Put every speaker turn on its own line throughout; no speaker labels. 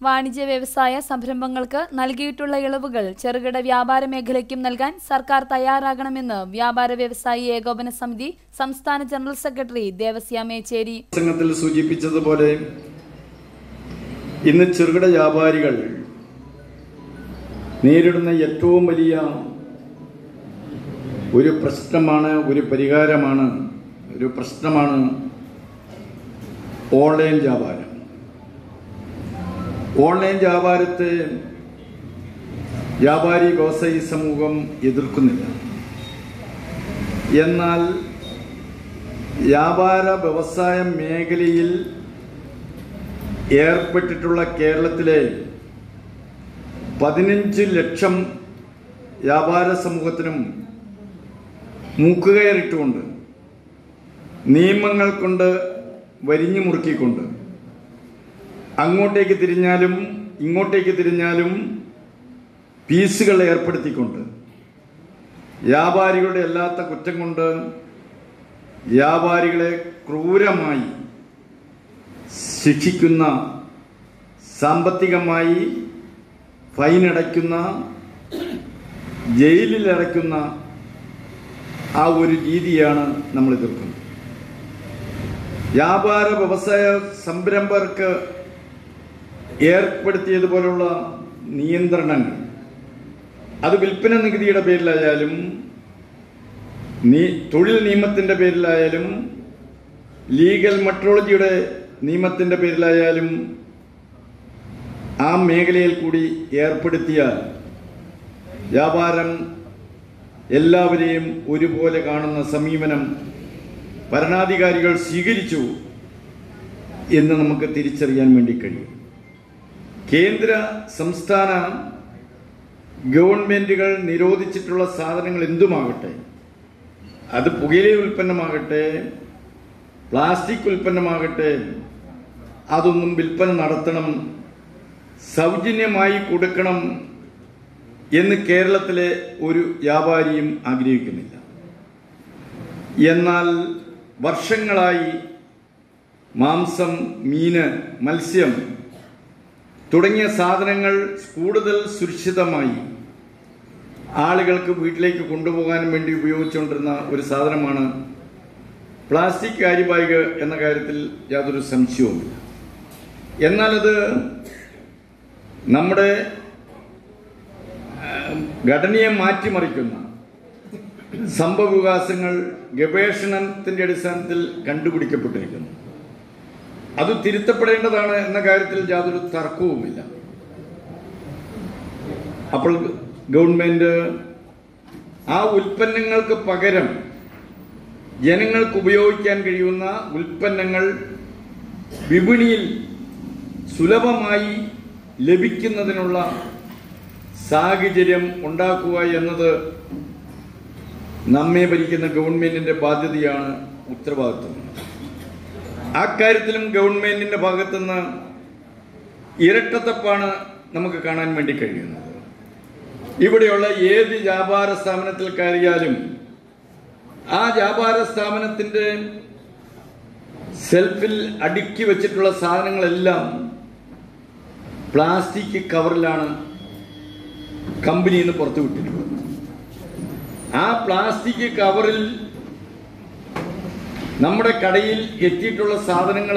വാണിജ്യ വ്യവസായ സംരംഭങ്ങൾക്ക് നൽകിയിട്ടുള്ള ഇളവുകൾ ചെറുകിട വ്യാപാര മേഖലയ്ക്കും നൽകാൻ സർക്കാർ തയ്യാറാകണമെന്ന് വ്യാപാര വ്യവസായി ഏകോപന സമിതി സംസ്ഥാന ജനറൽ സെക്രട്ടറി ദേവസ്യ മേച്ചേരി
പ്രസംഗത്തിൽ സൂചിപ്പിച്ചതുപോലെ ഇന്ന് ചെറുകിട വ്യാപാരികൾ നേരിടുന്ന ഏറ്റവും വലിയ ഒരു പ്രശ്നമാണ് ഒരു പരിഹാരമാണ് ഒരു പ്രശ്നമാണ് ഓൺലൈൻ വ്യാപാരം ഓൺലൈൻ വ്യാപാരത്തെ വ്യാപാരി വ്യവസായി സമൂഹം എതിർക്കുന്നില്ല എന്നാൽ വ്യാപാര വ്യവസായ മേഖലയിൽ ഏർപ്പെട്ടിട്ടുള്ള കേരളത്തിലെ പതിനഞ്ച് ലക്ഷം വ്യാപാര സമൂഹത്തിനും മൂക്കുകയറിട്ടുകൊണ്ട് നിയമങ്ങൾ കൊണ്ട് വരിഞ്ഞു മുറുക്കിക്കൊണ്ട് അങ്ങോട്ടേക്ക് തിരിഞ്ഞാലും ഇങ്ങോട്ടേക്ക് തിരിഞ്ഞാലും ഫീസുകൾ ഏർപ്പെടുത്തിക്കൊണ്ട് വ്യാപാരികളുടെ അല്ലാത്ത കുറ്റം കൊണ്ട് വ്യാപാരികളെ ക്രൂരമായി ശിക്ഷിക്കുന്ന സാമ്പത്തികമായി ഫൈൻ അടയ്ക്കുന്ന ജയിലിൽ അടയ്ക്കുന്ന ആ ഒരു രീതിയാണ് നമ്മൾ എതിർക്കുന്നത് വ്യാപാര വ്യവസായ സംരംഭകർക്ക് ഏർപ്പെടുത്തിയതുപോലുള്ള നിയന്ത്രണങ്ങൾ അത് വിൽപ്പന നികുതിയുടെ പേരിലായാലും നീ തൊഴിൽ നിയമത്തിന്റെ പേരിലായാലും ലീഗൽ മെട്രോളജിയുടെ നിയമത്തിന്റെ പേരിലായാലും ആ മേഖലയിൽ കൂടി ഏർപ്പെടുത്തിയാൽ വ്യാപാരം എല്ലാവരെയും ഒരുപോലെ കാണുന്ന സമീപനം ഭരണാധികാരികൾ സ്വീകരിച്ചു എന്ന് നമുക്ക് തിരിച്ചറിയാൻ വേണ്ടി കഴിയും കേന്ദ്ര സംസ്ഥാന ഗവൺമെന്റുകൾ നിരോധിച്ചിട്ടുള്ള സാധനങ്ങൾ എന്തുമാകട്ടെ അത് പുകയില ഉൽപ്പന്നമാകട്ടെ പ്ലാസ്റ്റിക് ഉൽപ്പന്നമാകട്ടെ അതൊന്നും വിൽപ്പന നടത്തണം സൗജന്യമായി കൊടുക്കണം എന്ന് കേരളത്തിലെ ഒരു വ്യാപാരിയും ആഗ്രഹിക്കുന്നില്ല എന്നാൽ വർഷങ്ങളായി മാംസം മീന് മത്സ്യം തുടങ്ങിയ സാധനങ്ങൾ കൂടുതൽ സുരക്ഷിതമായി ആളുകൾക്ക് വീട്ടിലേക്ക് കൊണ്ടുപോകാൻ വേണ്ടി ഉപയോഗിച്ചുകൊണ്ടിരുന്ന ഒരു സാധനമാണ് പ്ലാസ്റ്റിക് കാരി ബാഗ് എന്ന കാര്യത്തിൽ യാതൊരു സംശയവുമില്ല എന്നാൽ അത് നമ്മുടെ ആ, ഘടനയെ മാറ്റിമറിക്കുന്ന സംഭവവികാസങ്ങൾ ഗവേഷണത്തിന്റെ അടിസ്ഥാനത്തിൽ കണ്ടുപിടിക്കപ്പെട്ടിരിക്കുന്നു അത് തിരുത്തപ്പെടേണ്ടതാണ് എന്ന കാര്യത്തിൽ യാതൊരു തർക്കവുമില്ല അപ്പോൾ ഗവൺമെന്റ് ആ ഉൽപ്പന്നങ്ങൾക്ക് പകരം ജനങ്ങൾക്ക് ഉപയോഗിക്കാൻ കഴിയുന്ന ഉൽപ്പന്നങ്ങൾ വിപണിയിൽ സുലഭമായി ലഭിക്കുന്നതിനുള്ള സാഹചര്യം ഉണ്ടാക്കുക എന്നത് നമ്മെ ഭരിക്കുന്ന ഗവൺമെന്റിന്റെ ബാധ്യതയാണ് ഉത്തരവാദിത്വം അക്കാര്യത്തിലും ഗവൺമെന്റിന്റെ ഭാഗത്തുനിന്ന് ഇരട്ടത്തപ്പാണ് നമുക്ക് കാണാൻ വേണ്ടി കഴിയുന്നത് ഇവിടെയുള്ള ഏത് വ്യാപാര സ്ഥാപനത്തിൽ കയറിയാലും ആ വ്യാപാര സ്ഥാപനത്തിന്റെ സെൽഫിൽ അടുക്കി വെച്ചിട്ടുള്ള സാധനങ്ങളെല്ലാം പ്ലാസ്റ്റിക് കവറിലാണ് കമ്പനിയിൽ നിന്ന് പുറത്തു വിട്ടിട്ടുള്ളത് ആ പ്ലാസ്റ്റിക് കവറിൽ നമ്മുടെ കടയിൽ എത്തിയിട്ടുള്ള സാധനങ്ങൾ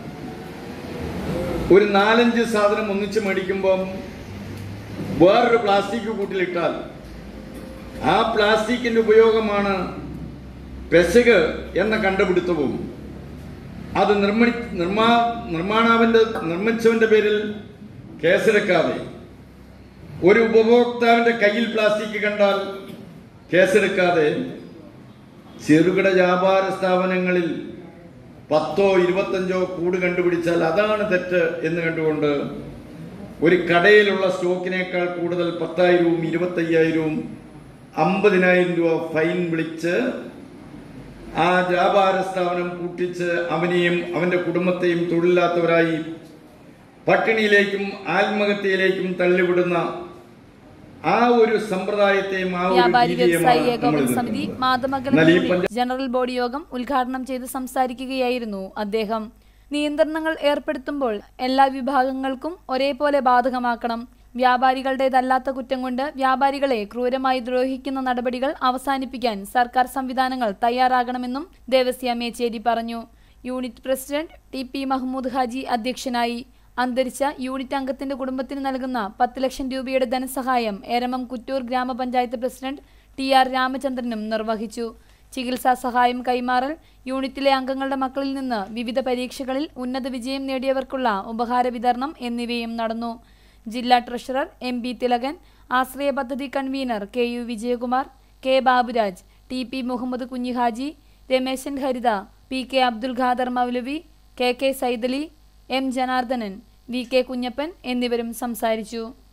ഒരു നാലഞ്ച് സാധനം ഒന്നിച്ച് മേടിക്കുമ്പം വേറൊരു പ്ലാസ്റ്റിക് കൂട്ടിലിട്ടാൽ ആ പ്ലാസ്റ്റിക്കിന്റെ ഉപയോഗമാണ് പെസക് എന്ന കണ്ടുപിടുത്തവും അത് നിർമ്മി നിർമ്മാ നിർമ്മാണാവിന്റെ നിർമ്മിച്ചവന്റെ പേരിൽ കേസെടുക്കാതെ ഒരു ഉപഭോക്താവിന്റെ കയ്യിൽ പ്ലാസ്റ്റിക് കണ്ടാൽ കേസെടുക്കാതെ ചെറുകിട വ്യാപാര സ്ഥാപനങ്ങളിൽ പത്തോ ഇരുപത്തഞ്ചോ കൂട് കണ്ടുപിടിച്ചാൽ അതാണ് തെറ്റ് എന്ന് കണ്ടുകൊണ്ട് ഒരു കടയിലുള്ള സ്റ്റോക്കിനേക്കാൾ കൂടുതൽ പത്തായിരവും ഇരുപത്തയ്യായിരവും അമ്പതിനായിരം രൂപ ഫൈൻ വിളിച്ച് ആ വ്യാപാര സ്ഥാപനം കൂട്ടിച്ച് അവനെയും അവന്റെ കുടുംബത്തെയും തൊഴിലില്ലാത്തവരായി പട്ടിണിയിലേക്കും ആത്മഹത്യയിലേക്കും തള്ളിവിടുന്ന ആ ഒരു സമ്പ്രദായത്തെയും ആ ഒരു
വ്യാപാരി വ്യവസായി
രീതിയുമാണ് നമ്മൾ
ഏകോപന സമിതി
എതിർക്കുന്നത്.
മാതമംഗലം
എന്നാൽ ഈ
യൂണിറ്റ്
പഞ്ച-
ജനറൽ ബോഡി യോഗം ഉദ്ഘാടനം ചെയ്ത് സംസാരിക്കുകയായിരുന്നു അദ്ദേഹം നിയന്ത്രണങ്ങൾ ഏർപ്പെടുത്തുമ്പോൾ എല്ലാ വിഭാഗങ്ങൾക്കും ഒരേപോലെ ബാധകമാക്കണം വ്യാപാരികളുടേതല്ലാത്ത കുറ്റം കൊണ്ട് വ്യാപാരികളെ ക്രൂരമായി ദ്രോഹിക്കുന്ന നടപടികൾ അവസാനിപ്പിക്കാൻ സർക്കാർ സംവിധാനങ്ങൾ തയ്യാറാകണമെന്നും ദേവസ്യ മേച്ചേരി പറഞ്ഞു unit president T P Mahmood Haji അധ്യക്ഷനായി അന്തരിച്ച യൂണിറ്റ് അംഗത്തിന്റെ കുടുംബത്തിന് നൽകുന്ന പത്ത് ലക്ഷം രൂപയുടെ ധനസഹായം എരമം കുറ്റൂർ ഗ്രാമപഞ്ചായത്ത് പ്രസിഡന്റ് ടി ആർ രാമചന്ദ്രനും നിർവഹിച്ചു ചികിത്സാ സഹായം കൈമാറൽ യൂണിറ്റിലെ അംഗങ്ങളുടെ മക്കളിൽ നിന്ന് വിവിധ പരീക്ഷകളിൽ ഉന്നത വിജയം നേടിയവർക്കുള്ള ഉപഹാര വിതരണം എന്നിവയും നടന്നു ജില്ലാ treasurer M B Thilakan Ashraya പദ്ധതി convener K U Vijayakumar K Baburaj T P Muhammad Kunhihaji Rameshan Haritha P K Abdul Khader Moulavi K K Saidali M Janardhanan V K Kunhappan എന്നിവരും സംസാരിച്ചു